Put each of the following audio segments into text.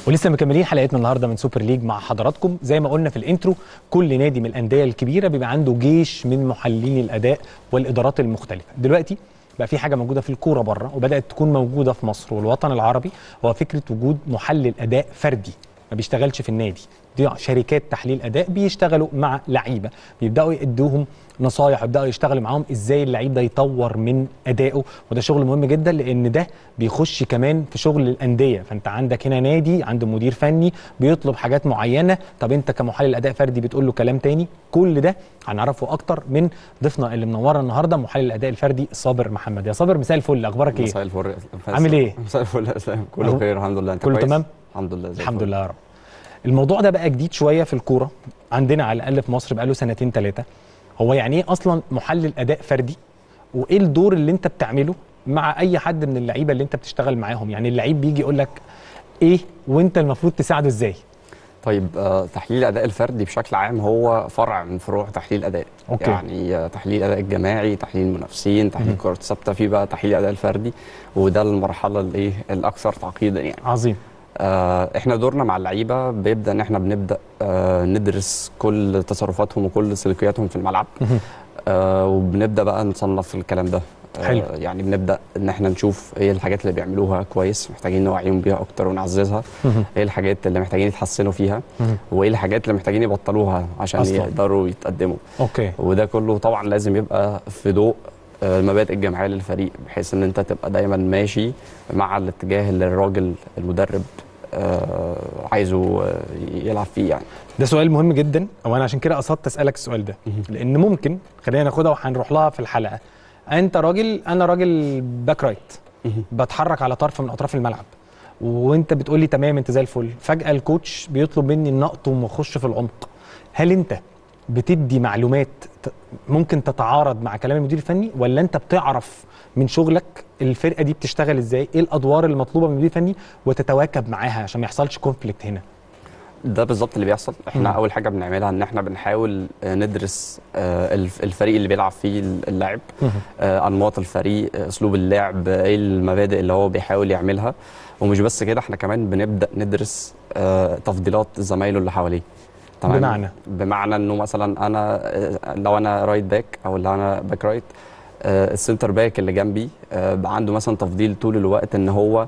ولسه مكملين حلقتنا النهارده من سوبر ليج مع حضراتكم زي ما قلنا في الانترو كل نادي من الانديه الكبيره بيبقى عنده جيش من محللين الاداء والادارات المختلفه دلوقتي بقى في حاجه موجوده في الكوره بره وبدات تكون موجوده في مصر والوطن العربي هو فكره وجود محلل اداء فردي ما بيشتغلش في النادي دي شركات تحليل اداء بيشتغلوا مع لعيبه بيبداوا يدوهم نصايح يبداوا يشتغلوا معاهم ازاي اللعيب ده يطور من ادائه وده شغل مهم جدا لان ده بيخش كمان في شغل الانديه فانت عندك هنا نادي عنده مدير فني بيطلب حاجات معينه طب انت كمحلل اداء فردي بتقول له كلام تاني كل ده هنعرفه اكتر من ضيفنا اللي منورنا النهارده محلل الاداء الفردي صابر محمد يا صابر مساء الفل اخبارك ايه مساء الفل عامل ايه مساء الفل يا اسلام أهو. كله خير الحمد لله انت كله كويس؟ تمام؟ الحمد لله زي الحمد الفل. لله يا رب الموضوع ده بقى جديد شويه في الكوره عندنا على الاقل في مصر بقاله سنتين ثلاثه هو يعني ايه اصلا محلل اداء فردي وايه الدور اللي انت بتعمله مع اي حد من اللعيبه اللي انت بتشتغل معاهم يعني اللعيب بيجي يقول لك ايه وانت المفروض تساعده ازاي طيب آه تحليل الاداء الفردي بشكل عام هو فرع من فروع تحليل الاداء أوكي. يعني آه تحليل الاداء الجماعي تحليل المنافسين تحليل كرة ثابته في بقى تحليل الاداء الفردي وده المرحله الايه الاكثر تعقيدا يعني عظيم آه احنا دورنا مع اللعيبه بيبدا ان احنا بنبدا آه ندرس كل تصرفاتهم وكل سلوكياتهم في الملعب آه وبنبدا بقى نصنف الكلام ده حلو. آه يعني بنبدا ان احنا نشوف ايه الحاجات اللي بيعملوها كويس محتاجين نوعيهم بيها اكتر ونعززها ايه الحاجات اللي محتاجين يتحسنوا فيها وايه الحاجات اللي محتاجين يبطلوها عشان أصلاً. يقدروا يتقدموا اوكي وده كله طبعا لازم يبقى في ضوء آه، المبادئ الجماعيه للفريق بحيث ان انت تبقى دايما ماشي مع الاتجاه اللي الراجل المدرب آه، عايزه آه، يلعب فيه يعني ده سؤال مهم جدا او انا عشان كده قصدت اسالك السؤال ده لان ممكن خلينا ناخدها وهنروح لها في الحلقه انت راجل انا راجل باك رايت بتحرك على طرف من اطراف الملعب وانت بتقول لي تمام انت زي الفل فجاه الكوتش بيطلب مني النقط واخش في العمق هل انت بتدي معلومات ت- ممكن تتعارض مع كلام المدير الفني ولا انت بتعرف من شغلك الفرقه دي بتشتغل ازاي ايه الادوار المطلوبه من المدير الفني وتتواكب معاها عشان ما يحصلش كونفليكت هنا ده بالظبط اللي بيحصل احنا مم. اول حاجه بنعملها ان احنا بنحاول آه، ندرس آه، الف- الفريق اللي بيلعب فيه اللاعب آه، انماط الفريق آه، اسلوب اللعب آه، ايه المبادئ اللي هو بيحاول يعملها ومش بس كده احنا كمان بنبدا ندرس آه، تفضيلات زمايله اللي حواليه بمعنى؟ بمعنى انه مثلا انا آه، لو انا رايت باك او لو انا باك رايت آه، السنتر باك اللي جنبي آه، بقى عنده مثلا تفضيل طول الوقت ان هو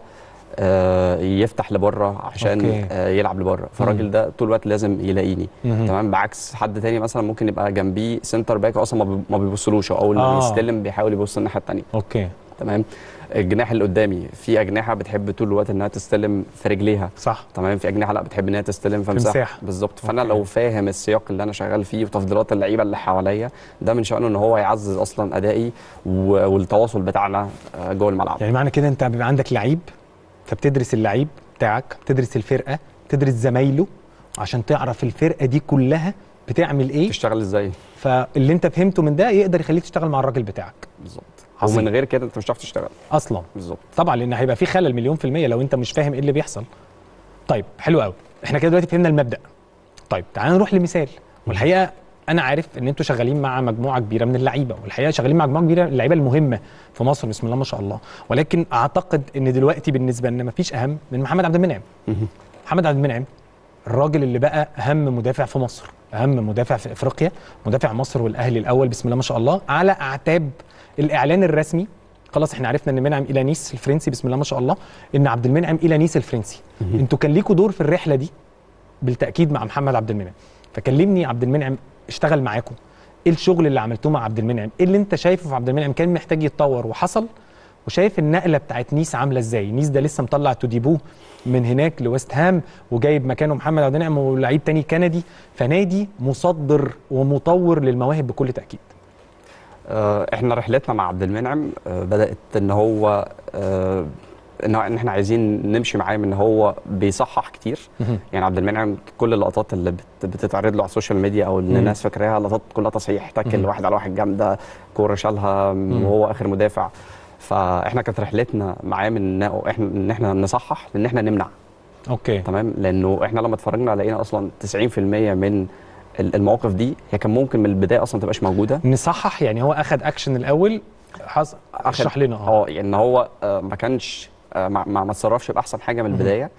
آه، يفتح لبره عشان أوكي. آه، يلعب لبره فالراجل ده طول الوقت لازم يلاقيني مهم. تمام بعكس حد تاني مثلا ممكن يبقى جنبيه سنتر باك اصلا ما بي- ما بيبصلوش او اللي آه. بيستلم بيحاول يبص الناحيه التانيه اوكي تمام الجناح اللي قدامي في اجنحه بتحب طول الوقت انها تستلم في رجليها صح تمام في اجنحه لا بتحب انها تستلم في مساحه مساحة. بالظبط فانا أوكي. لو فاهم السياق اللي انا شغال فيه وتفضيلات اللعيبه اللي حواليا ده من شانه ان هو يعزز اصلا ادائي و- والتواصل بتاعنا آه، جوه الملعب يعني معنى كده انت بيبقى عندك لعيب فبتدرس اللعيب بتاعك بتدرس الفرقه تدرس زمايله عشان تعرف الفرقه دي كلها بتعمل ايه تشتغل ازاي فاللي انت فهمته من ده يقدر يخليك تشتغل مع الراجل بتاعك بالظبط عظيم. ومن غير كده انت مش هتعرف تشتغل اصلا بالظبط طبعا لان هيبقى في خلل مليون في الميه لو انت مش فاهم ايه اللي بيحصل طيب حلو قوي احنا كده دلوقتي فهمنا المبدا طيب تعال نروح لمثال والحقيقه انا عارف ان انتوا شغالين مع مجموعه كبيره من اللعيبه والحقيقه شغالين مع مجموعه كبيره من اللعيبه المهمه في مصر بسم الله ما شاء الله ولكن اعتقد ان دلوقتي بالنسبه لنا مفيش اهم من محمد عبد المنعم محمد عبد المنعم الراجل اللي بقى اهم مدافع في مصر اهم مدافع في افريقيا مدافع مصر والاهلي الاول بسم الله ما شاء الله على اعتاب الاعلان الرسمي خلاص احنا عرفنا ان منعم الى نيس الفرنسي بسم الله ما شاء الله ان عبد المنعم الى نيس الفرنسي انتوا كان ليكوا دور في الرحله دي بالتاكيد مع محمد عبد المنعم فكلمني عبد المنعم اشتغل معاكم ايه الشغل اللي عملتوه مع عبد المنعم ايه اللي انت شايفه في عبد المنعم كان محتاج يتطور وحصل وشايف النقله بتاعت نيس عامله ازاي نيس ده لسه مطلع توديبو من هناك لويست هام وجايب مكانه محمد عبد المنعم ولعيب تاني كندي فنادي مصدر ومطور للمواهب بكل تاكيد آه، احنا رحلتنا مع عبد المنعم آه، بدات ان هو آه، ان ان احنا عايزين نمشي معاه من ان هو بيصحح كتير يعني عبد المنعم كل اللقطات اللي بت- بتتعرض له على السوشيال ميديا او اللي مم. الناس فاكراها لقطات كلها تصحيح تاكل مم. واحد على واحد جامده كوره شالها وهو اخر مدافع فاحنا كانت رحلتنا معاه من إن احنا ان احنا نصحح لان احنا نمنع اوكي تمام لانه احنا لما اتفرجنا لقينا اصلا 90% من ال- المواقف دي هي كان ممكن من البدايه اصلا ما تبقاش موجوده نصحح يعني هو اخد اكشن الاول حصل اشرح لنا اه اه ان هو آه، ما كانش آه، ما ما ما اتصرفش باحسن حاجه من البدايه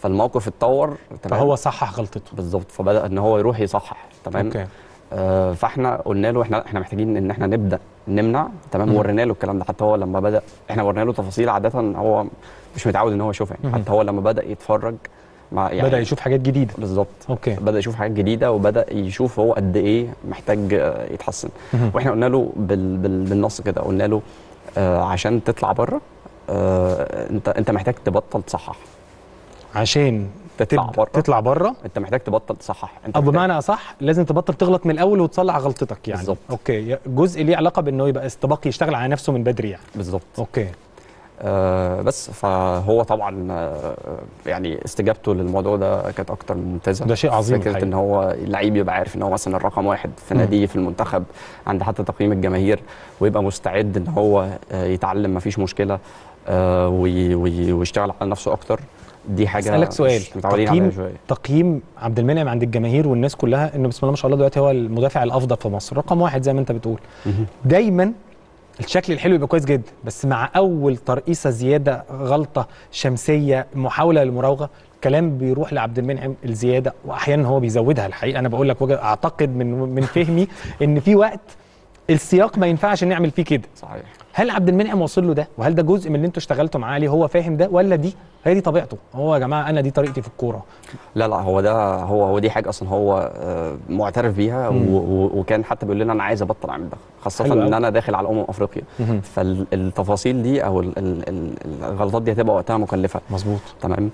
فالموقف اتطور تمام فهو صحح غلطته بالظبط فبدا ان هو يروح يصحح تمام اوكي آه فاحنا قلنا له احنا احنا محتاجين ان احنا نبدا نمنع تمام مم. ورينا له الكلام ده حتى هو لما بدا احنا ورينا له تفاصيل عاده هو مش متعود ان هو يشوفها يعني مم. حتى هو لما بدا يتفرج مع يعني بدا يشوف حاجات جديده بالظبط اوكي بدا يشوف حاجات جديده وبدا يشوف هو قد ايه محتاج آه، يتحسن مهم. واحنا قلنا له بال بال بالنص كده قلنا له آه عشان تطلع بره آه انت انت محتاج تبطل تصحح عشان تطلع تب- بره تطلع بره انت محتاج تبطل تصحح انت او محتاج- بمعنى اصح لازم تبطل تغلط من الاول وتصلح غلطتك يعني بالظبط. اوكي جزء ليه علاقه بانه يبقى استباق يشتغل على نفسه من بدري يعني بالظبط اوكي آه بس فهو طبعا آه يعني استجابته للموضوع ده كانت اكتر من ممتازه ده شيء عظيم فكره الحقيقة. ان هو اللعيب يبقى عارف ان هو مثلا الرقم واحد في مم. ناديه في المنتخب عند حتى تقييم الجماهير ويبقى مستعد ان هو آه يتعلم مفيش مشكله آه وي وي ويشتغل على نفسه اكتر دي حاجه اسالك سؤال مش متعودين عليها تقييم شويه تقييم عبد المنعم عند الجماهير والناس كلها انه بسم الله ما شاء الله دلوقتي هو المدافع الافضل في مصر رقم واحد زي ما انت بتقول مهم. دايما الشكل الحلو يبقى كويس جدا بس مع اول ترقيصه زياده غلطه شمسيه محاوله للمراوغه الكلام بيروح لعبد المنعم الزياده واحيانا هو بيزودها الحقيقه انا بقول لك وجه اعتقد من من فهمي ان في وقت السياق ما ينفعش نعمل فيه كده صحيح هل عبد المنعم واصل له ده وهل ده جزء من اللي انتوا اشتغلتوا معاه عليه هو فاهم ده ولا دي هي دي طبيعته هو يا جماعه انا دي طريقتي في الكوره لا لا هو ده هو هو دي حاجه اصلا هو آه، معترف بيها مم. و- و- وكان حتى بيقول لنا انا عايز ابطل اعمل ده خاصه حلو ان أوي. انا داخل على امم افريقيا فالتفاصيل دي او ال- ال- ال- الغلطات دي هتبقى وقتها مكلفه مظبوط تمام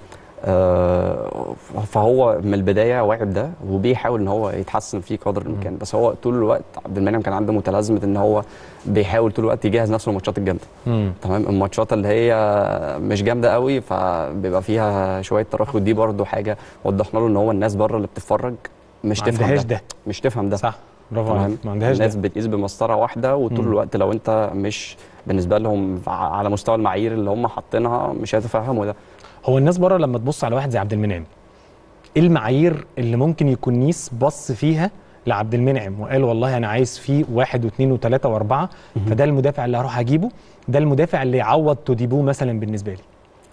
آه فهو من البدايه واعي بده وبيحاول ان هو يتحسن فيه قدر الامكان بس هو طول الوقت عبد المنعم كان عنده متلازمه ان هو بيحاول طول الوقت يجهز نفسه للماتشات الجامده امم تمام الماتشات اللي هي مش جامده قوي فبيبقى فيها شويه تراخي ودي برضو حاجه وضحنا له ان هو الناس بره اللي بتتفرج مش ما تفهم عندهاش ده. ده مش تفهم ده صح برافو تمام عليك ما عندهاش الناس ده بتقيس بمسطره واحده وطول مم. الوقت لو انت مش بالنسبه لهم ع- على مستوى المعايير اللي هم حاطينها مش هيتفهموا ده هو الناس بره لما تبص على واحد زي عبد المنعم ايه المعايير اللي ممكن يكون نيس بص فيها لعبد المنعم وقال والله انا عايز فيه واحد واثنين وثلاثه واربعه فده المدافع اللي هروح اجيبه ده المدافع اللي يعوض توديبو مثلا بالنسبه لي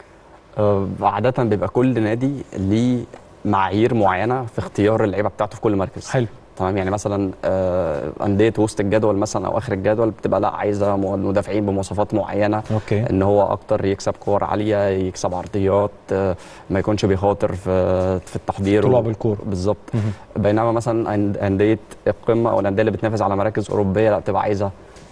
آه، عاده بيبقى كل نادي ليه معايير معينه في اختيار اللعيبه بتاعته في كل مركز حلو تمام يعني مثلا آه، انديه وسط الجدول مثلا او اخر الجدول بتبقى لا عايزه مدافعين بمواصفات معينه اوكي ان هو اكتر يكسب كور عاليه يكسب عرضيات آه، ما يكونش بيخاطر في في التحضير طلوع و- بالكوره بالظبط مهم. بينما مثلا أند- انديه القمه او الانديه اللي بتنافس على مراكز اوروبيه لا بتبقى عايزه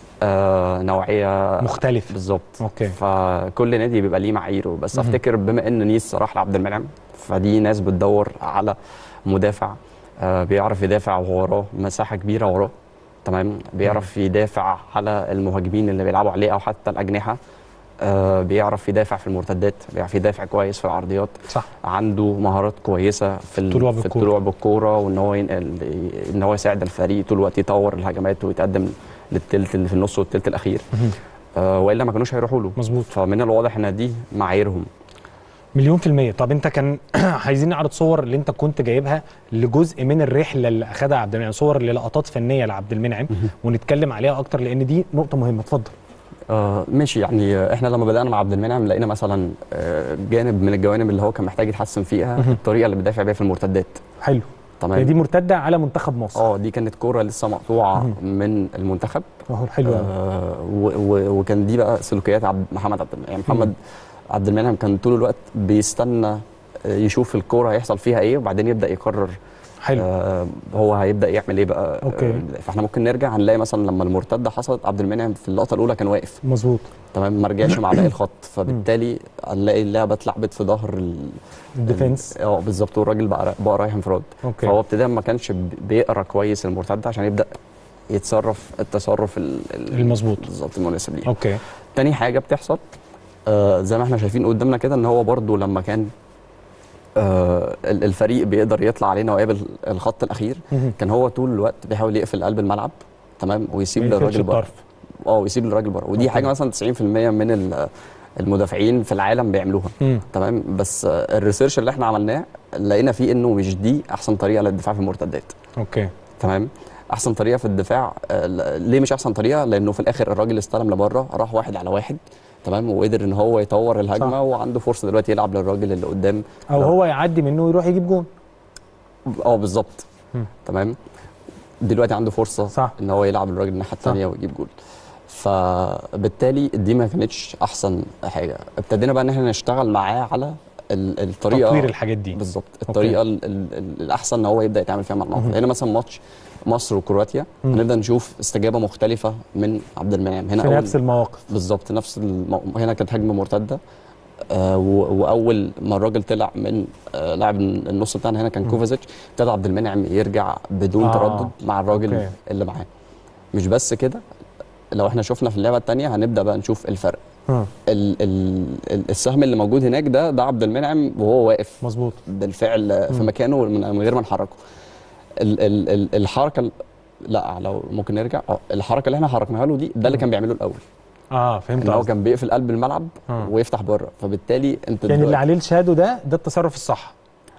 آه نوعيه مختلف بالظبط اوكي فكل نادي بيبقى ليه معاييره بس مهم. افتكر بما ان نيس راح لعبد المنعم فدي ناس بتدور على مدافع آه بيعرف يدافع وهو وراه مساحه كبيره وراه تمام بيعرف يدافع على المهاجمين اللي بيلعبوا عليه او حتى الاجنحه آه بيعرف يدافع في المرتدات بيعرف يدافع كويس في العرضيات صح عنده مهارات كويسه في ال- طلوع في بالكورة. الطلوع بالكوره وان هو ينقل ان هو يساعد الفريق طول الوقت يطور الهجمات ويتقدم للتلت اللي في النص والتلت الاخير مهم. آه والا ما كانوش هيروحوا له مظبوط فمن الواضح ان دي معاييرهم مليون في المية طب انت كان عايزين نعرض صور اللي انت كنت جايبها لجزء من الرحلة اللي اخدها عبد المنعم صور للقطات فنية لعبد المنعم ونتكلم عليها اكتر لان دي نقطة مهمة اتفضل آه ماشي يعني آه، احنا لما بدانا مع عبد المنعم لقينا مثلا آه جانب من الجوانب اللي هو كان محتاج يتحسن فيها مهم. الطريقه اللي بيدافع بيها في المرتدات حلو هي تمام دي مرتدة على منتخب مصر اه دي كانت كوره لسه مقطوعه مهم. من المنتخب اهو حلو قوي آه و- و- وكان دي بقى سلوكيات عبد محمد عبد المنعم يعني محمد عبد المنعم كان طول الوقت بيستنى آه، يشوف الكوره هيحصل فيها ايه وبعدين يبدا يقرر حلو آه هو هيبدا يعمل ايه بقى أوكي. آه فاحنا ممكن نرجع هنلاقي مثلا لما المرتده حصلت عبد المنعم في اللقطه الاولى كان واقف مظبوط تمام ما رجعش مع باقي الخط فبالتالي هنلاقي اللعبه اتلعبت في ظهر ال- الديفنس اه بالظبط والراجل بقى بقى رايح انفراد اوكي فهو ابتداء ما كانش بي- بيقرا كويس المرتده عشان يبدا يتصرف التصرف ال- ال- المظبوط. بالظبط المناسب ليه اوكي تاني حاجه بتحصل آه زي ما احنا شايفين قدامنا كده ان هو برضو لما كان آه ال- الفريق بيقدر يطلع علينا ويقابل الخط الاخير مهم. كان هو طول الوقت بيحاول يقفل قلب الملعب تمام ويسيب ما يقفلش للراجل بره الطرف اه ويسيب للراجل بره ودي أوكي. حاجه مثلا 90% من ال- المدافعين في العالم بيعملوها مم. تمام بس آه، الريسيرش اللي احنا عملناه لقينا فيه انه مش دي احسن طريقه للدفاع في المرتدات اوكي تمام احسن طريقه في الدفاع آه، ل- ليه مش احسن طريقه لانه في الاخر الراجل استلم لبره راح واحد على واحد تمام وقدر ان هو يطور صح. الهجمه وعنده فرصه دلوقتي يلعب للراجل اللي قدام او لو- هو يعدي منه ويروح يجيب جون اه بالظبط مم. تمام دلوقتي عنده فرصه صح. ان هو يلعب الراجل الناحيه الثانيه ويجيب جول فبالتالي دي ما كانتش احسن حاجه ابتدينا بقى ان احنا نشتغل معاه على ال- الطريقه تطوير الحاجات دي بالظبط الطريقه ال- ال- ال- الاحسن ان هو يبدا يتعامل فيها مع الموقف هنا مثلا ماتش مصر وكرواتيا مم. هنبدا نشوف استجابه مختلفه من عبد المنعم هنا في أول- نفس المواقف بالظبط نفس المو... هنا كانت هجمه مرتده آه و... واول ما الراجل طلع من آه لاعب النص بتاعنا هنا كان كوفازيتش ابتدى عبد المنعم يرجع بدون آه. آه. تردد مع الراجل أوكي. أوكي. اللي معاه مش بس كده لو احنا شفنا في اللعبه الثانيه هنبدا بقى نشوف الفرق مم. ال... ال... ال- السهم اللي موجود هناك ده ده عبد المنعم وهو واقف مظبوط بالفعل آه، في مم. مكانه من من غير ما نحركه ال... ال... ال... الحركه ال- لا لو ممكن نرجع اه الحركه اللي احنا حركناها له دي ده اللي كان بيعمله الاول اه فهمت ان هو قصدك كان بيقفل قلب الملعب آه. ويفتح بره فبالتالي انت يعني اللي دلوقتي- عليه الشادو ده ده التصرف الصح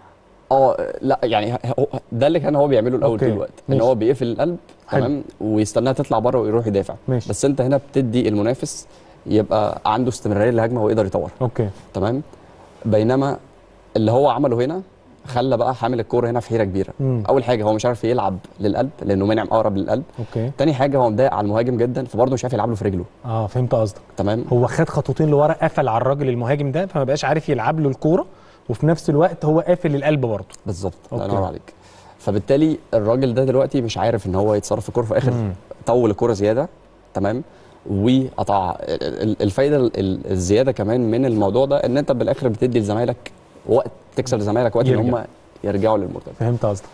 اه لا يعني هو ده اللي كان هو بيعمله الاول أوكي. طول الوقت ان ماشي. هو بيقفل القلب حلو. تمام ويستناها تطلع بره ويروح يدافع ماشي. بس انت هنا بتدي المنافس يبقى عنده استمراريه للهجمه ويقدر يطور اوكي تمام بينما اللي هو عمله هنا خلى بقى حامل الكوره هنا في حيره كبيره مم. اول حاجه هو مش عارف يلعب للقلب لانه منعم اقرب للقلب اوكي تاني حاجه هو مضايق على المهاجم جدا فبرضه مش عارف يلعب له في رجله اه فهمت قصدك تمام هو خد خطوتين لورا قفل على الراجل المهاجم ده فما بقاش عارف يلعب له الكوره وفي نفس الوقت هو قافل القلب برضه بالظبط الله أوكي. ينور عليك فبالتالي الراجل ده دلوقتي مش عارف ان هو يتصرف في الكوره في اخر مم. طول الكوره زياده تمام وقطع ال- ال- الفايده ال- ال- الزياده كمان من الموضوع ده ان انت بالاخر بتدي لزمايلك وقت تكسب لزمايلك وقت ان يرجع. هم يرجعوا للمرتد فهمت قصدك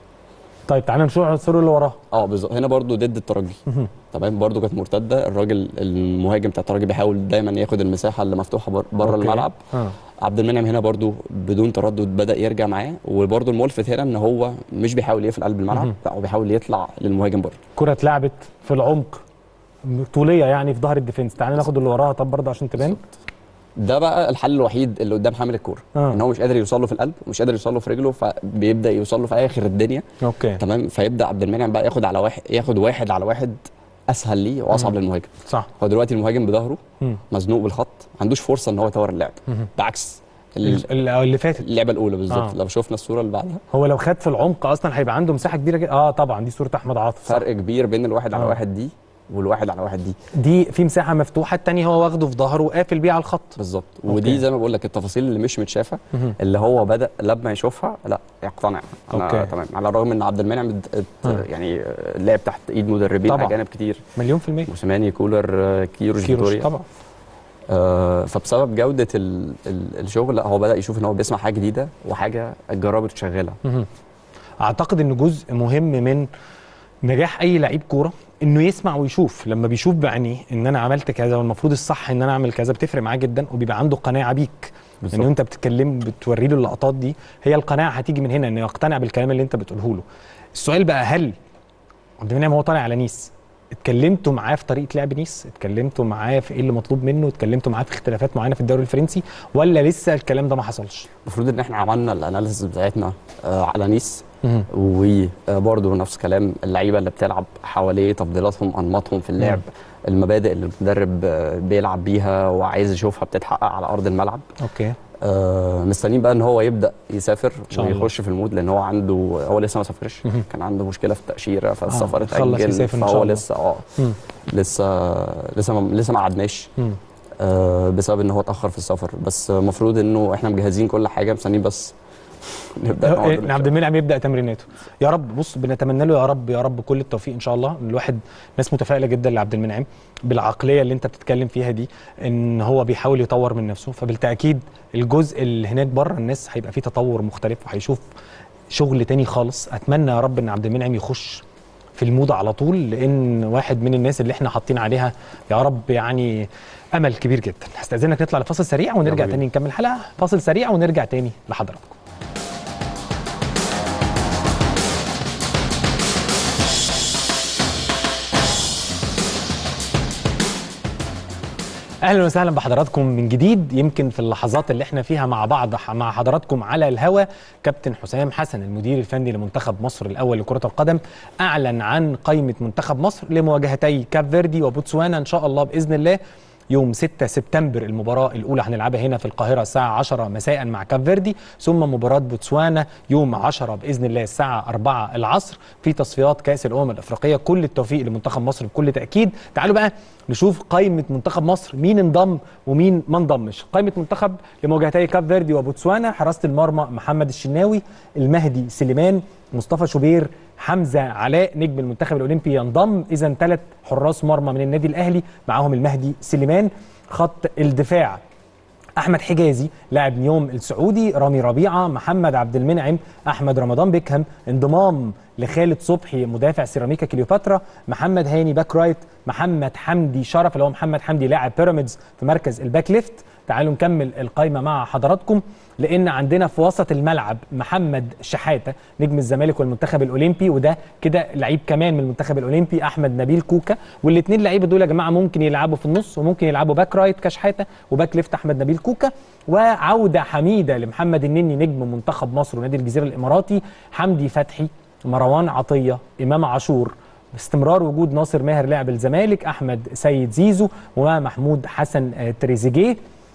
طيب تعالى نشوف العنصر اللي وراه اه بالظبط هنا برضو ضد الترجي مهم. تمام برضو كانت مرتده الراجل المهاجم بتاع الترجي بيحاول دايما ياخد المساحه اللي مفتوحه بر- بره أوكي. الملعب اه عبد المنعم هنا برضو بدون تردد بدا يرجع معاه وبرضو الملفت هنا ان هو مش بيحاول يقفل قلب الملعب مهم. لا هو بيحاول يطلع للمهاجم بره كرة اتلعبت في العمق طوليه يعني في ظهر الديفنس تعالى ناخد اللي وراها طب برضه عشان تبان ده بقى الحل الوحيد اللي قدام حامل الكوره آه. ان هو مش قادر يوصل له في القلب ومش قادر يوصل له في رجله فبيبدا يوصل له في اخر الدنيا اوكي تمام فيبدا عبد المنعم بقى ياخد على واحد ياخد واحد على واحد اسهل ليه واصعب مم. للمهاجم صح هو دلوقتي المهاجم بظهره مم. مزنوق بالخط ما عندوش فرصه ان هو يطور اللعب مهم. بعكس ال- ال- اللي فاتت اللعبه الاولى بالظبط آه. لو شفنا الصوره اللي بعدها هو لو خد في العمق اصلا هيبقى عنده مساحه كبيره جدا اه طبعا دي صوره احمد عاطف صح. فرق كبير بين الواحد على آه. واحد دي والواحد على واحد دي دي في مساحه مفتوحه التاني هو واخده في ظهره وقافل بيه على الخط بالظبط أوكي. ودي زي ما بقول لك التفاصيل اللي مش متشافه مهم. اللي هو بدا لما يشوفها لا يقتنع انا أوكي. تمام على الرغم ان عبد المنعم ات- ات- آه. يعني لعب تحت ايد مدربين طبعاً. اجانب كتير مليون في المية موسيماني كولر آه، كيروش, كيروش فيتوريا طبعا آه فبسبب جوده ال ال الشغل لا هو بدا يشوف ان هو بيسمع حاجه جديده وحاجه اتجربت وشغاله مهم. اعتقد ان جزء مهم من نجاح اي لعيب كوره انه يسمع ويشوف لما بيشوف بعينيه ان انا عملت كذا والمفروض الصح ان انا اعمل كذا بتفرق معاه جدا وبيبقى عنده قناعه بيك بالظبط. ان انت بتتكلم بتوري له اللقطات دي هي القناعه هتيجي من هنا انه يقتنع بالكلام اللي انت بتقوله له السؤال بقى هل عبد المنعم هو طالع على نيس اتكلمتوا معاه في طريقه لعب نيس اتكلمتوا معاه في ايه اللي مطلوب منه اتكلمتوا معاه في اختلافات معينه في الدوري الفرنسي ولا لسه الكلام ده ما حصلش المفروض ان احنا عملنا الاناليسيس بتاعتنا آه على نيس مهم. وبرضه نفس كلام اللعيبه اللي بتلعب حواليه تفضيلاتهم انماطهم في اللعب المبادئ اللي المدرب آه، بيلعب بيها وعايز يشوفها بتتحقق على ارض الملعب اوكي آه مستنيين بقى ان هو يبدا يسافر شاء الله. ويخش في المود لان هو عنده هو لسه ما سافرش مهم. كان عنده مشكله في التاشيره فالسفر يخلص اتاجل يسافر إن شاء فهو الله. لسه اه مم. لسه لسه ما لسه ما قعدناش مم. آه بسبب ان هو اتاخر في السفر بس المفروض انه احنا مجهزين كل حاجه مستنيين بس نبدا نقعد إن عبد المنعم يبدا تمريناته يا رب بص بنتمنى له يا رب يا رب كل التوفيق ان شاء الله الواحد ناس متفائله جدا لعبد المنعم بالعقليه اللي انت بتتكلم فيها دي ان هو بيحاول يطور من نفسه فبالتاكيد الجزء اللي هناك بره الناس هيبقى فيه تطور مختلف وهيشوف شغل تاني خالص اتمنى يا رب ان عبد المنعم يخش في الموضة على طول لان واحد من الناس اللي احنا حاطين عليها يا رب يعني امل كبير جدا هستاذنك نطلع لفاصل سريع ونرجع يلا بينا. تاني نكمل الحلقه فاصل سريع ونرجع تاني لحضراتكم اهلا وسهلا بحضراتكم من جديد يمكن في اللحظات اللي احنا فيها مع بعض مع حضراتكم على الهوا كابتن حسام حسن المدير الفني لمنتخب مصر الاول لكره القدم اعلن عن قائمه منتخب مصر لمواجهتي كاب فيردي وبوتسوانا ان شاء الله باذن الله يوم 6 سبتمبر المباراه الاولى هنلعبها هنا في القاهره الساعه 10 مساء مع كاب فيردي ثم مباراه بوتسوانا يوم 10 باذن الله الساعه 4 العصر في تصفيات كاس الامم الافريقيه كل التوفيق لمنتخب مصر بكل تاكيد تعالوا بقى نشوف قائمه منتخب مصر مين انضم ومين ما انضمش قائمه منتخب لمواجهتي كاب فيردي وبوتسوانا حراسه المرمى محمد الشناوي المهدي سليمان مصطفى شوبير حمزه علاء نجم المنتخب الاولمبي ينضم اذا ثلاث حراس مرمى من النادي الاهلي معاهم المهدي سليمان خط الدفاع احمد حجازي لاعب نيوم السعودي رامي ربيعه محمد عبد المنعم احمد رمضان بيكهام انضمام لخالد صبحي مدافع سيراميكا كليوباترا محمد هاني باك رايت محمد حمدي شرف اللي هو محمد حمدي لاعب بيراميدز في مركز الباك ليفت تعالوا نكمل القائمه مع حضراتكم لان عندنا في وسط الملعب محمد شحاته نجم الزمالك والمنتخب الاولمبي وده كده لعيب كمان من المنتخب الاولمبي احمد نبيل كوكا والاثنين لعيبه دول يا جماعه ممكن يلعبوا في النص وممكن يلعبوا باك رايت كشحاته وباك ليفت احمد نبيل كوكا وعوده حميده لمحمد النني نجم منتخب مصر ونادي الجزيره الاماراتي حمدي فتحي مروان عطيه امام عاشور باستمرار وجود ناصر ماهر لاعب الزمالك احمد سيد زيزو ومحمود حسن آه، تريزيجيه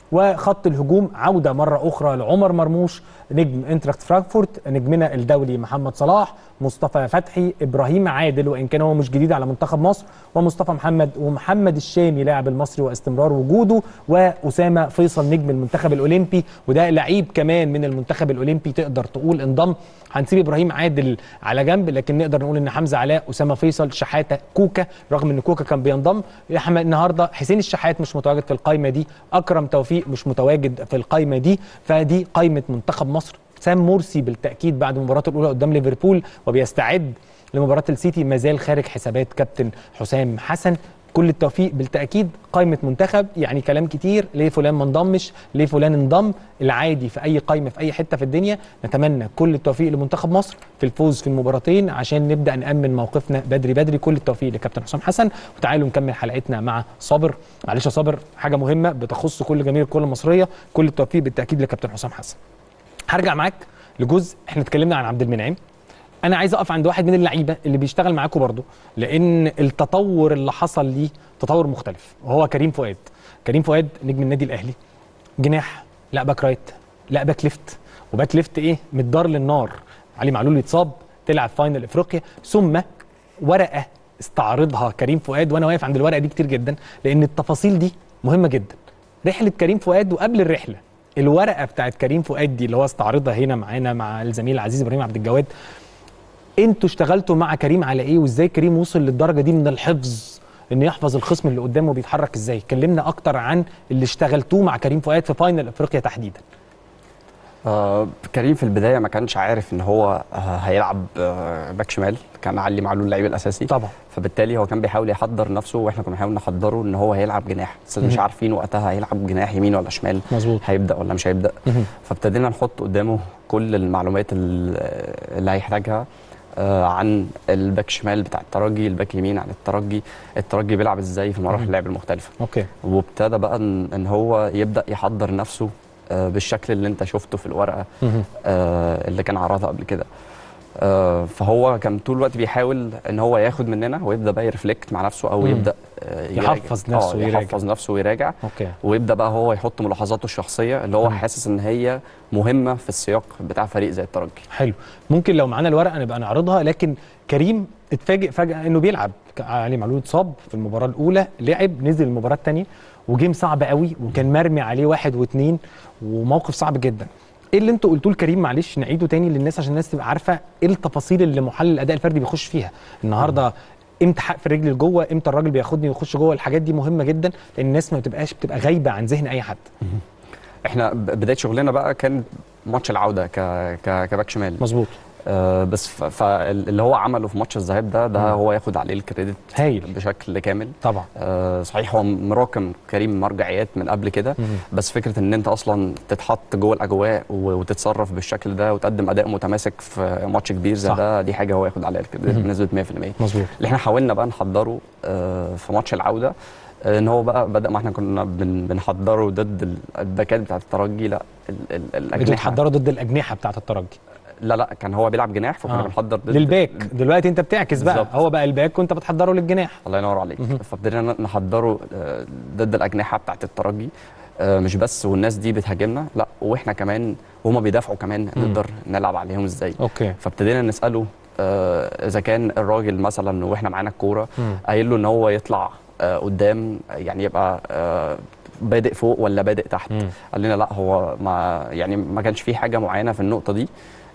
وخط الهجوم عوده مره اخرى لعمر مرموش نجم انتراخت فرانكفورت نجمنا الدولي محمد صلاح مصطفى فتحي ابراهيم عادل وان كان هو مش جديد على منتخب مصر ومصطفى محمد ومحمد الشامي لاعب المصري واستمرار وجوده واسامه فيصل نجم المنتخب الاولمبي وده لعيب كمان من المنتخب الاولمبي تقدر تقول انضم هنسيب ابراهيم عادل على جنب لكن نقدر نقول ان حمزه علاء اسامه فيصل شحاته كوكا رغم ان كوكا كان بينضم احنا النهارده حسين الشحات مش متواجد في القائمه دي اكرم توفيق مش متواجد في القائمه دي فدي قائمه منتخب مصر سام مرسي بالتاكيد بعد مباراته الاولى قدام ليفربول وبيستعد لمباراه السيتي ما زال خارج حسابات كابتن حسام حسن كل التوفيق بالتاكيد قائمه منتخب يعني كلام كتير ليه فلان ما انضمش ليه فلان انضم العادي في اي قائمه في اي حته في الدنيا نتمنى كل التوفيق لمنتخب مصر في الفوز في المباراتين عشان نبدا نامن موقفنا بدري بدري كل التوفيق لكابتن حسام حسن وتعالوا نكمل حلقتنا مع صابر معلش يا صابر حاجه مهمه بتخص كل جماهير الكره المصريه كل التوفيق بالتاكيد لكابتن حسام حسن هرجع معاك لجزء احنا اتكلمنا عن عبد المنعم انا عايز اقف عند واحد من اللعيبه اللي بيشتغل معاكم برضه لان التطور اللي حصل ليه تطور مختلف وهو كريم فؤاد كريم فؤاد نجم النادي الاهلي جناح لا باك رايت لا باك ليفت وباك ليفت ايه من الدار للنار علي معلول يتصاب تلعب فاينل افريقيا ثم ورقه استعرضها كريم فؤاد وانا واقف عند الورقه دي كتير جدا لان التفاصيل دي مهمه جدا رحله كريم فؤاد وقبل الرحله الورقه بتاعت كريم فؤاد دي اللي هو استعرضها هنا معانا مع الزميل العزيز ابراهيم عبد الجواد انتوا اشتغلتوا مع كريم على ايه وازاي كريم وصل للدرجه دي من الحفظ ان يحفظ الخصم اللي قدامه بيتحرك ازاي كلمنا اكتر عن اللي اشتغلتوه مع كريم فؤاد في فاينل افريقيا تحديدا آه كريم في البدايه ما كانش عارف ان هو آه هيلعب آه باك شمال كان علي معلول اللعيب الاساسي طبعا فبالتالي هو كان بيحاول يحضر نفسه واحنا كنا بنحاول نحضره ان هو هيلعب جناح بس مش مهم. عارفين وقتها هيلعب جناح يمين ولا شمال مظبوط هيبدا ولا مش هيبدا مهم. فابتدينا نحط قدامه كل المعلومات ال- اللي هيحتاجها آه، عن الباك شمال بتاع الترجي الباك يمين عن الترجي الترجي بيلعب ازاي في مراحل مهم. اللعب المختلفه اوكي وابتدى بقى ان إن هو يبدا يحضر نفسه آه، بالشكل اللي انت شفته في الورقه مهم. آه، اللي كان عرضها قبل كده آه، فهو كان طول الوقت بيحاول ان هو ياخد مننا ويبدا بقى يرفلكت مع نفسه او مم. يبدا آه، يراجع. يحفظ نفسه آه، ويراجع. يحفظ نفسه ويراجع اوكي ويبدا بقى هو يحط ملاحظاته الشخصيه اللي هو مم. حاسس ان هي مهمه في السياق بتاع فريق زي الترجي حلو ممكن لو معانا الورقه نبقى نعرضها لكن كريم اتفاجئ فجاه انه بيلعب علي معلول اتصاب في المباراه الاولى لعب نزل المباراه الثانيه وجيم صعب قوي وكان مرمي عليه واحد واثنين وموقف صعب جدا ايه اللي انتوا قلتوه لكريم معلش نعيده تاني للناس عشان الناس تبقى عارفه ايه التفاصيل اللي محلل الاداء الفردي بيخش فيها النهارده امتى حق في الرجل لجوه امتى الراجل بياخدني ويخش جوه الحاجات دي مهمه جدا لان الناس ما بتبقاش بتبقى غايبه عن ذهن اي حد احنا ب- بدايه شغلنا بقى كان ماتش العوده ك... ك... كباك شمال مظبوط آه بس ف... فاللي هو عمله في ماتش الذهاب ده ده مم. هو ياخد عليه الكريدت هايل بشكل كامل طبعا آه صحيح هو مراكم كريم مرجعيات من قبل كده مهم. بس فكره ان انت اصلا تتحط جوه الاجواء و- وتتصرف بالشكل ده وتقدم اداء متماسك في ماتش كبير زي صح. ده دي حاجه هو ياخد عليها الكريدت مهم. بنسبه 100% مظبوط اللي احنا حاولنا بقى نحضره آه، في ماتش العوده آه، ان هو بقى بدا ما احنا كنا بن- بنحضره ضد ال- الباكات بتاعت الترجي لا ال- ال- الاجنحه بتتحضروا ضد الاجنحه بتاعه الترجي لا لا كان هو بيلعب جناح فكنا آه. بنحضر ضد للباك دلوقتي انت بتعكس بقى بالظبط. هو بقى الباك وانت بتحضره للجناح الله ينور عليك فابتدينا نحضره آه، ضد الاجنحه بتاعه الترجي آه، مش بس والناس دي بتهاجمنا لا واحنا كمان وهما بيدافعوا كمان نقدر نلعب عليهم ازاي اوكي فابتدينا نساله آه، اذا كان الراجل مثلا واحنا معانا الكوره مم. قايل له ان هو يطلع آه، قدام يعني يبقى آه، بادئ فوق ولا بادئ تحت مم. قال لنا لا هو ما يعني ما كانش في حاجه معينه في النقطه دي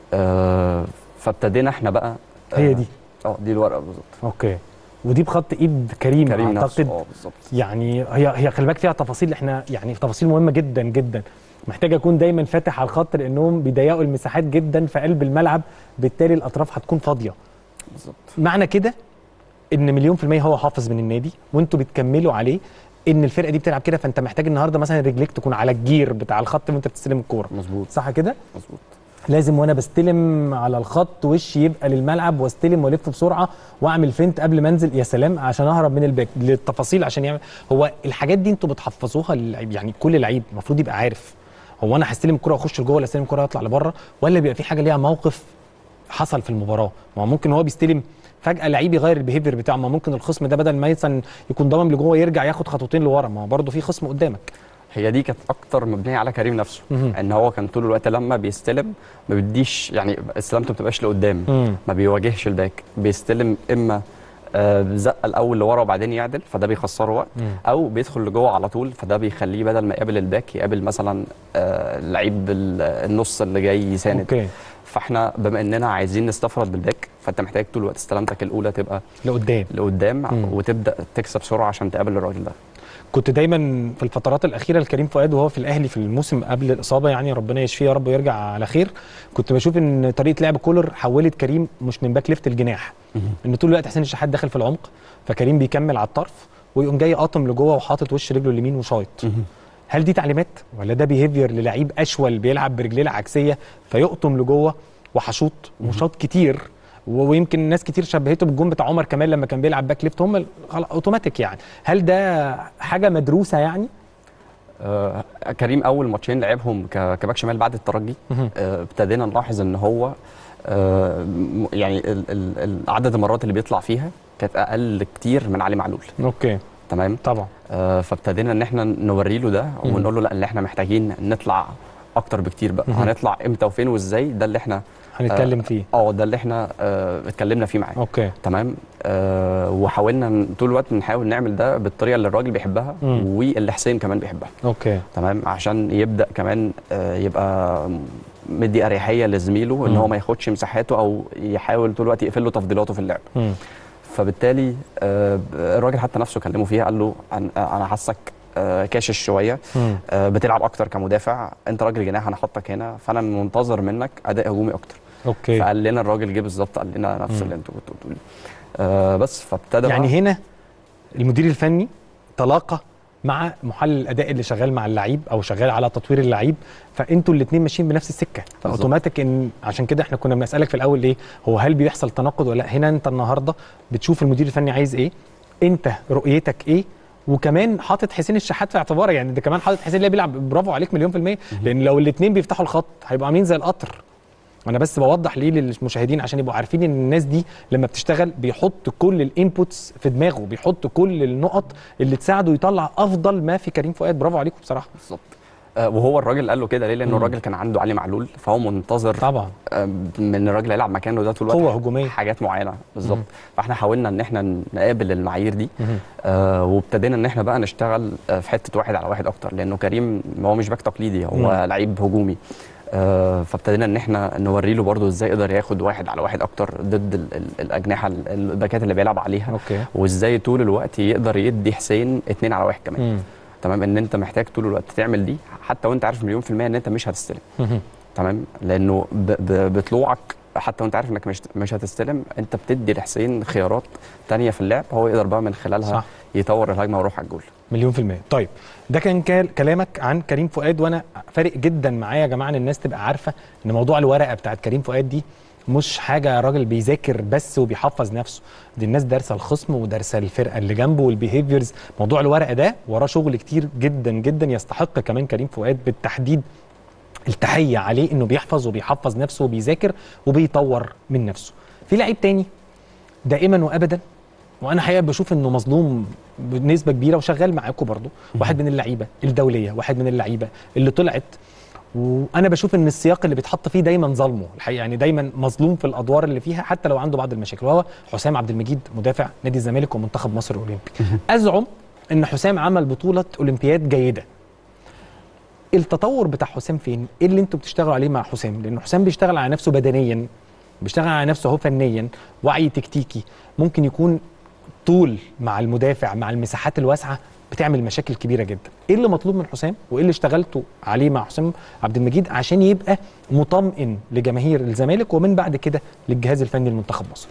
آه، فابتدينا احنا بقى هي دي اه دي الورقه بالظبط اوكي ودي بخط ايد كريم, كريم اعتقد نفسه اه بالظبط يعني هي هي خلي بالك فيها تفاصيل احنا يعني تفاصيل مهمه جدا جدا محتاج اكون دايما فاتح على الخط لانهم بيضيقوا المساحات جدا في قلب الملعب بالتالي الاطراف هتكون فاضيه بالظبط معنى كده ان مليون في الميه هو حافظ من النادي وانتوا بتكملوا عليه ان الفرقه دي بتلعب كده فانت محتاج النهارده مثلا رجليك تكون على الجير بتاع الخط وانت بتستلم الكوره مظبوط صح كده مظبوط لازم وانا بستلم على الخط وشي يبقى للملعب واستلم والف بسرعه واعمل فينت قبل ما انزل يا سلام عشان اهرب من الباك للتفاصيل عشان يعمل هو الحاجات دي انتوا بتحفظوها للعيب يعني كل لعيب المفروض يبقى عارف هو انا هستلم الكره واخش لجوه ولا استلم الكره واطلع لبره ولا بيبقى في حاجه ليها موقف حصل في المباراه ما هو ممكن هو بيستلم فجاه لعيب يغير البيهيفير بتاعه ما ممكن الخصم ده بدل ما مثلا يكون ضامن لجوه يرجع ياخد خطوتين لورا ما هو برضه في خصم قدامك هي دي كانت اكتر مبنيه على كريم نفسه مهم. ان هو كان طول الوقت لما بيستلم ما بيديش يعني استلامته ما بتبقاش لقدام مم. ما بيواجهش الباك بيستلم اما آه، زقه الاول لورا وبعدين يعدل فده بيخسره وقت مم. او بيدخل لجوه على طول فده بيخليه بدل ما يقابل الباك يقابل مثلا آه، لعيب ال- النص اللي جاي يساند اوكي فاحنا بما اننا عايزين نستفرد بالباك فانت محتاج طول الوقت استلامتك الاولى تبقى لقدام لقدام مم. وتبدا تكسب سرعه عشان تقابل الراجل ده كنت دايما في الفترات الاخيره لكريم فؤاد وهو في الاهلي في الموسم قبل الاصابه يعني ربنا يشفيه يا رب ويرجع على خير كنت بشوف ان طريقه لعب كولر حولت كريم مش من باك ليفت الجناح ان طول الوقت حسين الشحات داخل في العمق فكريم بيكمل على الطرف ويقوم جاي قاطم لجوه وحاطط وش رجله اليمين وشايط هل دي تعليمات ولا ده بيهيفير للعيب اشول بيلعب برجليه العكسيه فيقطم لجوه وحشوط وشاط كتير و- ويمكن ناس كتير شبهته بالجون بتاع عمر كمال لما كان بيلعب باك ليفت هم ال- خلاص اوتوماتيك يعني هل ده حاجه مدروسه يعني آه كريم اول ماتشين لعبهم ك- كباك شمال بعد الترجي مهم. آه، ابتدينا نلاحظ ان هو آه، م- يعني ال- ال- ال- عدد المرات اللي بيطلع فيها كانت اقل كتير من علي معلول اوكي تمام طبعا آه، فابتدينا ان احنا نوري له ده مم. ونقول له لا اللي احنا محتاجين نطلع اكتر بكتير بقى مهم. هنطلع امتى وفين وازاي ده اللي احنا هنتكلم فيه اه ده اللي احنا آه، اتكلمنا فيه معاه اوكي تمام آه وحاولنا ن- طول الوقت نحاول نعمل ده بالطريقه اللي الراجل بيحبها مم. واللي حسين كمان بيحبها اوكي تمام عشان يبدا كمان آه، يبقى مدي اريحيه لزميله ان مم. هو ما ياخدش مساحاته او يحاول طول الوقت يقفل له تفضيلاته في اللعب مم. فبالتالي آه، الراجل حتى نفسه كلمه فيها قال له أنا- انا حاسك آه، كاشش شويه مم. آه، بتلعب اكتر كمدافع انت راجل جناح انا حاطك هنا فانا منتظر منك اداء هجومي اكتر اوكي فقال لنا الراجل جه بالظبط قال لنا نفس مم. اللي انتوا كنتوا بتقولوا آه بس فابتدى يعني بقى- هنا المدير الفني تلاقى مع محلل الاداء اللي شغال مع اللعيب او شغال على تطوير اللعيب فانتوا الاثنين ماشيين بنفس السكه فاوتوماتيك ان عشان كده احنا كنا بنسالك في الاول ايه هو هل بيحصل تناقض ولا لا هنا انت النهارده بتشوف المدير الفني عايز ايه انت رؤيتك ايه وكمان حاطط حسين الشحات في اعتبارك يعني ده كمان حاطط حسين اللي بيلعب برافو عليك مليون في الميه لان لو الاثنين بيفتحوا الخط هيبقوا عاملين زي القطر انا بس بوضح ليه للمشاهدين عشان يبقوا عارفين ان الناس دي لما بتشتغل بيحط كل الانبوتس في دماغه بيحط كل النقط اللي تساعده يطلع افضل ما في كريم فؤاد برافو عليكم بصراحه بالظبط آه وهو الراجل قال له كده ليه لانه مم. الراجل كان عنده علي معلول فهو منتظر طبعا آه من الراجل هيلعب مكانه ده طول الوقت قوة هجومية. حاجات معينه بالظبط مم. فاحنا حاولنا ان احنا نقابل المعايير دي آه وابتدينا ان احنا بقى نشتغل آه في حته واحد على واحد اكتر لانه كريم هو مش باك تقليدي هو مم. لعيب هجومي آه فابتدينا ان احنا نوري له برده ازاي يقدر ياخد واحد على واحد اكتر ضد ال- ال- الاجنحه ال- الباكات اللي بيلعب عليها اوكي وازاي طول الوقت يقدر يدي حسين اتنين على واحد كمان مم. تمام ان انت محتاج طول الوقت تعمل دي حتى وانت عارف مليون في المية ان انت مش هتستلم مم. تمام لانه ب- ب- بطلوعك حتى وانت عارف انك مش مش هتستلم انت بتدي لحسين خيارات تانية في اللعب هو يقدر بقى من خلالها صح. يطور الهجمه ويروح على الجول مليون في المية طيب ده كان كال- كلامك عن كريم فؤاد وانا فارق جدا معايا يا جماعه ان الناس تبقى عارفه ان موضوع الورقه بتاعت كريم فؤاد دي مش حاجه راجل بيذاكر بس وبيحفظ نفسه دي الناس دارسه الخصم ودارسه الفرقه اللي جنبه والبيهيفيرز موضوع الورقه ده وراه شغل كتير جدا جدا يستحق كمان كريم فؤاد بالتحديد التحيه عليه انه بيحفظ وبيحفظ نفسه وبيذاكر وبيطور من نفسه في لعيب تاني دائما وابدا وانا حقيقه بشوف انه مظلوم بنسبه كبيره وشغال معاكم برضو واحد من اللعيبه الدوليه واحد من اللعيبه اللي طلعت وانا بشوف ان السياق اللي بيتحط فيه دايما ظلمه الحقيقه يعني دايما مظلوم في الادوار اللي فيها حتى لو عنده بعض المشاكل وهو حسام عبد المجيد مدافع نادي الزمالك ومنتخب مصر الاولمبي ازعم ان حسام عمل بطوله اولمبياد جيده التطور بتاع حسام فين ايه اللي انتوا بتشتغلوا عليه مع حسام لان حسام بيشتغل على نفسه بدنيا بيشتغل على نفسه هو فنيا وعي تكتيكي ممكن يكون طول مع المدافع مع المساحات الواسعه بتعمل مشاكل كبيره جدا ايه اللي مطلوب من حسام وايه اللي اشتغلتوا عليه مع حسام عبد المجيد عشان يبقى مطمئن لجماهير الزمالك ومن بعد كده للجهاز الفني لمنتخب مصر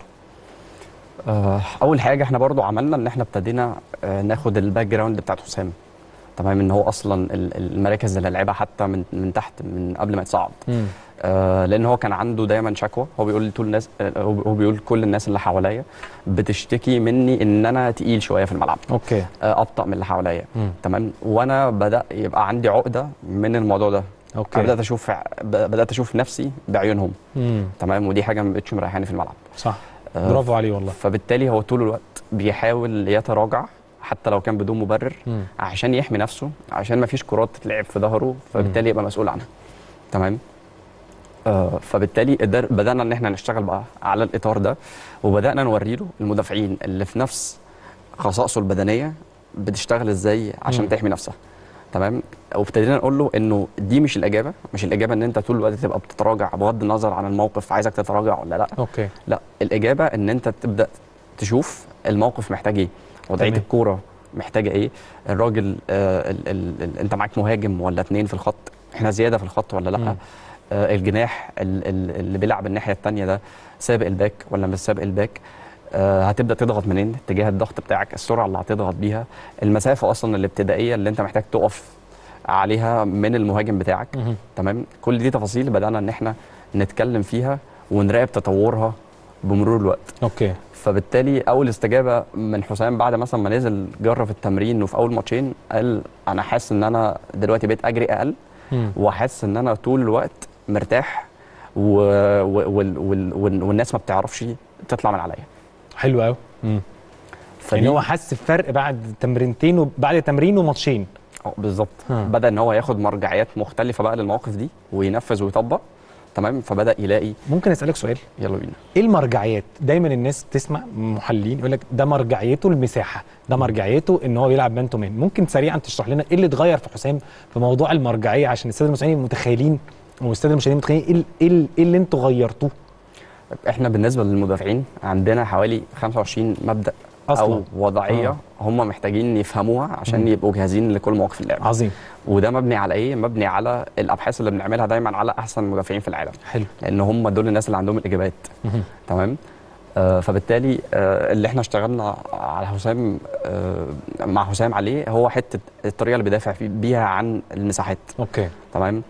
آه، اول حاجه احنا برضو عملنا ان احنا ابتدينا آه، ناخد الباك جراوند بتاعت حسام تمام ان هو اصلا ال- المراكز اللي لعبها حتى من من تحت من قبل ما يتصعد آه لان هو كان عنده دايما شكوى هو بيقول طول الناس آه، هو هو بيقول كل الناس اللي حواليا بتشتكي مني ان انا تقيل شويه في الملعب اوكي آه ابطا من اللي حواليا مم. تمام وانا بدا يبقى عندي عقده من الموضوع ده اوكي أنا بدات اشوف ب- بدات اشوف نفسي بعيونهم مم. تمام ودي حاجه ما بقتش مريحاني في الملعب صح آه، برافو عليه والله فبالتالي هو طول الوقت بيحاول يتراجع حتى لو كان بدون مبرر مم. عشان يحمي نفسه عشان ما فيش كرات تتلعب في ظهره فبالتالي يبقى مسؤول عنها تمام آه فبالتالي قدر- بدانا ان احنا نشتغل بقى على الاطار ده وبدانا نوري له المدافعين اللي في نفس خصائصه البدنيه بتشتغل ازاي عشان مم. تحمي نفسها تمام وابتدينا نقول له انه دي مش الاجابه مش الاجابه ان انت طول الوقت تبقى بتتراجع بغض النظر عن الموقف عايزك تتراجع ولا لا اوكي لا الاجابه ان انت تبدا تشوف الموقف محتاج ايه وضعيه تمام. الكوره محتاجه ايه الراجل آه ال ال ال انت معاك مهاجم ولا اتنين في الخط احنا زياده في الخط ولا لا مم. آه الجناح ال ال اللي بيلعب الناحيه الثانيه ده سابق الباك ولا مش سابق الباك آه هتبدا تضغط منين اتجاه الضغط بتاعك السرعه اللي هتضغط بيها المسافه اصلا الابتدائيه اللي انت محتاج تقف عليها من المهاجم بتاعك مهم. تمام كل دي تفاصيل بدانا ان احنا نتكلم فيها ونراقب تطورها بمرور الوقت اوكي فبالتالي اول استجابه من حسام بعد مثلا ما نزل جرب التمرين وفي اول ماتشين قال انا حاسس ان انا دلوقتي بقيت اجري اقل مم. وحاسس ان انا طول الوقت مرتاح و... و... وال... وال... وال... والناس ما بتعرفش تطلع من عليا حلو قوي يعني هو حس بفرق بعد تمرينتين وبعد تمرين وماتشين آه، بالظبط ها. بدا ان هو ياخد مرجعيات مختلفه بقى للمواقف دي وينفذ ويطبق تمام فبدا يلاقي ممكن اسالك سؤال يلا بينا ايه المرجعيات دايما الناس تسمع محللين يقول لك ده مرجعيته المساحه ده مرجعيته ان هو يلعب مان تو مان ممكن سريعا تشرح لنا ايه اللي اتغير في حسام في موضوع المرجعيه عشان الساده المسؤولين متخيلين والساده المشاهدين متخيلين ايه ال- ايه ال- ايه اللي انتوا غيرتوه احنا بالنسبه للمدافعين عندنا حوالي 25 مبدا أصلاً. او وضعيه آه. هم محتاجين يفهموها عشان مم. يبقوا جاهزين لكل مواقف اللعب عظيم وده مبني على ايه مبني على الابحاث اللي بنعملها دايما على احسن مدافعين في العالم حلو لان هم دول الناس اللي عندهم الاجابات مهم. تمام آه فبالتالي آه اللي احنا اشتغلنا على حسام آه مع حسام عليه هو حته الطريقه اللي بيدافع في- بيها عن المساحات اوكي تمام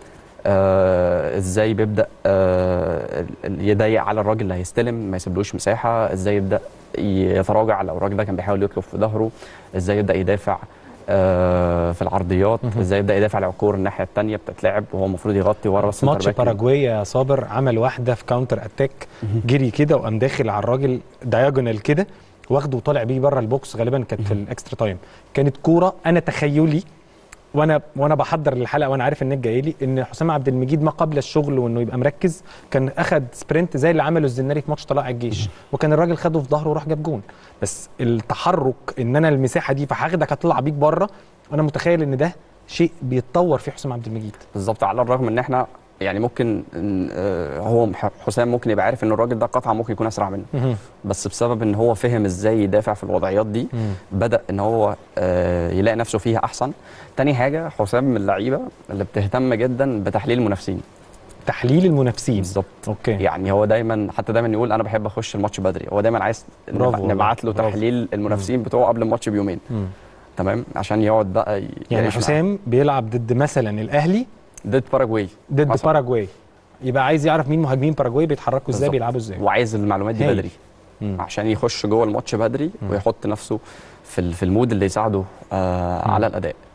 آه ازاي بيبدا آه ال- يضيق على الراجل اللي هيستلم ما يسيبلوش مساحه ازاي يبدا يتراجع لو الراجل ده كان بيحاول يطلب في ظهره ازاي يبدا يدافع آه في العرضيات مهم. ازاي يبدا يدافع على الكور الناحيه الثانيه بتتلعب وهو المفروض يغطي ورا بس ماتش باراجواي يا صابر عمل واحده في كاونتر اتاك جري كده وقام داخل على الراجل دايجونال كده واخده وطالع بيه بره البوكس غالبا كانت في الاكسترا تايم كانت كوره انا تخيلي وانا وانا بحضر الحلقه وانا عارف انك جاي لي ان حسام عبد المجيد ما قبل الشغل وانه يبقى مركز كان اخد سبرنت زي اللي عمله الزناري في ماتش طلائع الجيش وكان الراجل خده في ظهره وراح جاب جون بس التحرك ان انا المساحه دي فهاخدك هطلع بيك بره وانا متخيل ان ده شيء بيتطور فيه حسام عبد المجيد بالظبط على الرغم ان احنا يعني ممكن إن، آه، هو ح- حسام ممكن يبقى عارف ان الراجل ده قطعه ممكن يكون اسرع منه مهم. بس بسبب ان هو فهم ازاي يدافع في الوضعيات دي مم. بدا ان هو آه، يلاقي نفسه فيها احسن تاني حاجه حسام من اللعيبه اللي بتهتم جدا بتحليل المنافسين تحليل المنافسين بالظبط اوكي يعني هو دايما حتى دايما يقول انا بحب اخش الماتش بدري هو دايما عايز نب- برافو والله، نبعت له برافو. تحليل المنافسين بتوعه قبل الماتش بيومين مم. تمام عشان يقعد بقى ي- يعني يعيش معاه. حسام بيلعب ضد مثلا الاهلي ضد باراجواي ضد مثلاً. باراجواي يبقى عايز يعرف مين مهاجمين باراجواي بيتحركوا ازاي بالظبط. بيلعبوا ازاي وعايز المعلومات دي هايل. بدري مم. عشان يخش جوه الماتش بدري مم. ويحط نفسه في ال- في المود اللي يساعده آه مم. على الاداء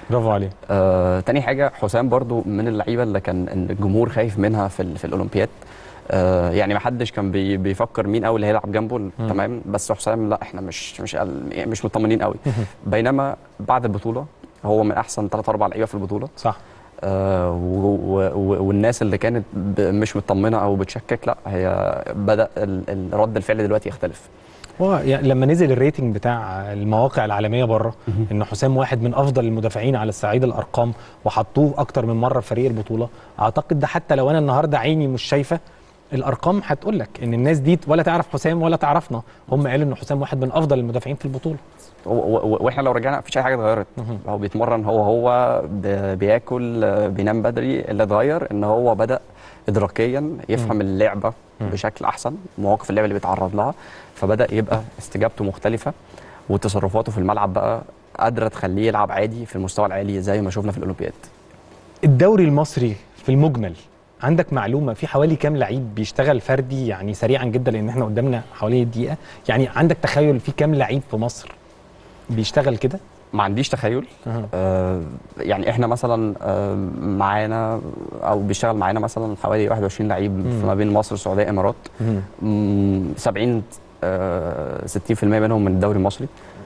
برافو عليه آه، تاني حاجه حسام برضو من اللعيبه اللي كان إن الجمهور خايف منها في ال- في الاولمبياد آه، يعني ما حدش كان بي بيفكر مين قوي اللي هيلعب جنبه تمام بس حسام لا احنا مش مش قل- يعني مش مطمنين قوي بينما بعد البطوله هو من احسن ثلاث اربع لعيبه في البطوله صح آه، و- و- و- والناس اللي كانت ب- مش مطمنه او بتشكك لا هي بدا ال- ال- رد الفعل دلوقتي يختلف هو يعني لما نزل الريتنج بتاع المواقع العالميه بره ان حسام واحد من افضل المدافعين على الصعيد الارقام وحطوه اكتر من مره في فريق البطوله اعتقد ده حتى لو انا النهارده عيني مش شايفه الارقام هتقول لك ان الناس دي ولا تعرف حسام ولا تعرفنا هم قالوا ان حسام واحد من افضل المدافعين في البطوله و- و- واحنا لو رجعنا مفيش اي حاجه اتغيرت مهم. هو بيتمرن هو هو ب- بياكل آه، بينام بدري اللي اتغير ان هو بدا ادراكيا يفهم اللعبه بشكل احسن مواقف اللعبه اللي بيتعرض لها فبدا يبقى استجابته مختلفه وتصرفاته في الملعب بقى قادره تخليه يلعب عادي في المستوى العالي زي ما شفنا في الاولمبياد الدوري المصري في المجمل عندك معلومه في حوالي كام لعيب بيشتغل فردي يعني سريعا جدا لان احنا قدامنا حوالي دقيقه يعني عندك تخيل في كام لعيب في مصر بيشتغل كده ما عنديش تخيل أها. آه يعني احنا مثلا آه معانا او بيشتغل معانا مثلا حوالي 21 لعيب مم. ما بين مصر السعوديه امارات مهم. مم، 70 آه 60% منهم من الدوري المصري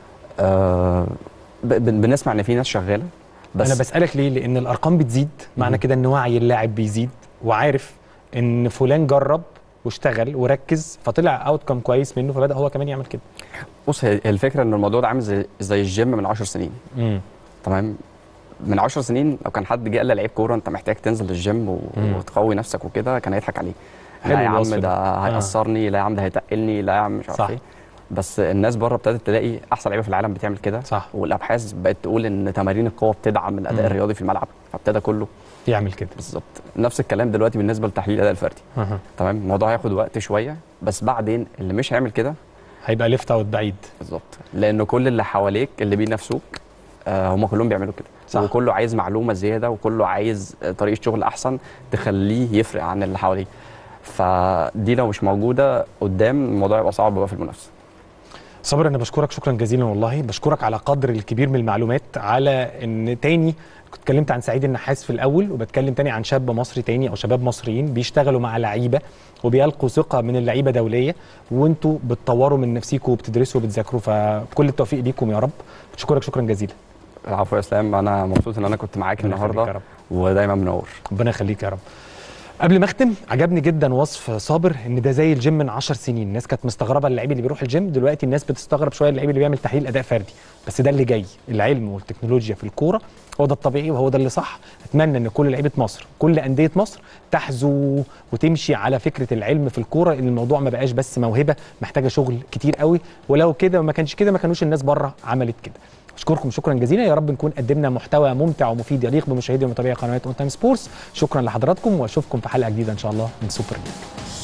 آه ب- ب- بنسمع ان في ناس شغاله بس انا بسالك ليه لان الارقام بتزيد معنى مهم. كده ان وعي اللاعب بيزيد وعارف ان فلان جرب واشتغل وركز فطلع اوت كم كويس منه فبدا هو كمان يعمل كده بص هي هي الفكره ان الموضوع ده عامل زي, زي الجيم من 10 سنين امم تمام من 10 سنين لو كان حد جه قال لعيب كوره انت محتاج تنزل الجيم و- مم. وتقوي نفسك وكده كان هيضحك عليه حلو لا يا الوصف عم ده. ده هيأثرني لا يا عم ده هيتقلني لا يا عم مش صح. عارف ايه بس الناس بره ابتدت تلاقي احسن لعيبه في العالم بتعمل كده صح والابحاث بقت تقول ان تمارين القوه بتدعم الاداء مم. الرياضي في الملعب فابتدى كله يعمل كده بالظبط نفس الكلام دلوقتي بالنسبه لتحليل الاداء الفردي أها. تمام الموضوع هياخد وقت شويه بس بعدين اللي مش هيعمل كده هيبقى ليفت اوت بعيد بالظبط لان كل اللي حواليك اللي بينافسوك آه هم كلهم بيعملوا كده صح. وكله عايز معلومه زياده وكله عايز آه، طريقه شغل احسن تخليه يفرق عن اللي حواليه فدي لو مش موجوده قدام الموضوع يبقى صعب بقى في المنافسه صابر انا بشكرك شكرا جزيلا والله بشكرك على قدر الكبير من المعلومات على ان تاني كنت اتكلمت عن سعيد النحاس في الاول وبتكلم تاني عن شاب مصري تاني او شباب مصريين بيشتغلوا مع لعيبه وبيلقوا ثقه من اللعيبه دوليه وانتوا بتطوروا من نفسيكم وبتدرسوا وبتذاكروا فكل التوفيق ليكم يا رب بشكرك شكرا جزيلا العفو يا اسلام انا مبسوط ان انا كنت معاك ربنا يخليك يا النهارده رب. ودايما منور ربنا يخليك يا رب قبل ما اختم عجبني جدا وصف صابر ان ده زي الجيم من 10 سنين الناس كانت مستغربه اللعيب اللي بيروح الجيم دلوقتي الناس بتستغرب شويه اللعيب اللي بيعمل تحليل اداء فردي بس ده اللي جاي العلم والتكنولوجيا في الكوره هو ده الطبيعي وهو ده اللي صح اتمنى ان كل لعيبه مصر كل انديه مصر تحذو وتمشي على فكره العلم في الكوره ان الموضوع ما بقاش بس موهبه محتاجه شغل كتير قوي ولو كده ما كانش كده ما كانوش الناس بره عملت كده اشكركم شكرا جزيلا يا رب نكون قدمنا محتوى ممتع ومفيد يليق بمشاهدي ومتابعي قنوات اون تايم سبورتس شكرا لحضراتكم واشوفكم في حلقه جديده ان شاء الله من سوبر ليج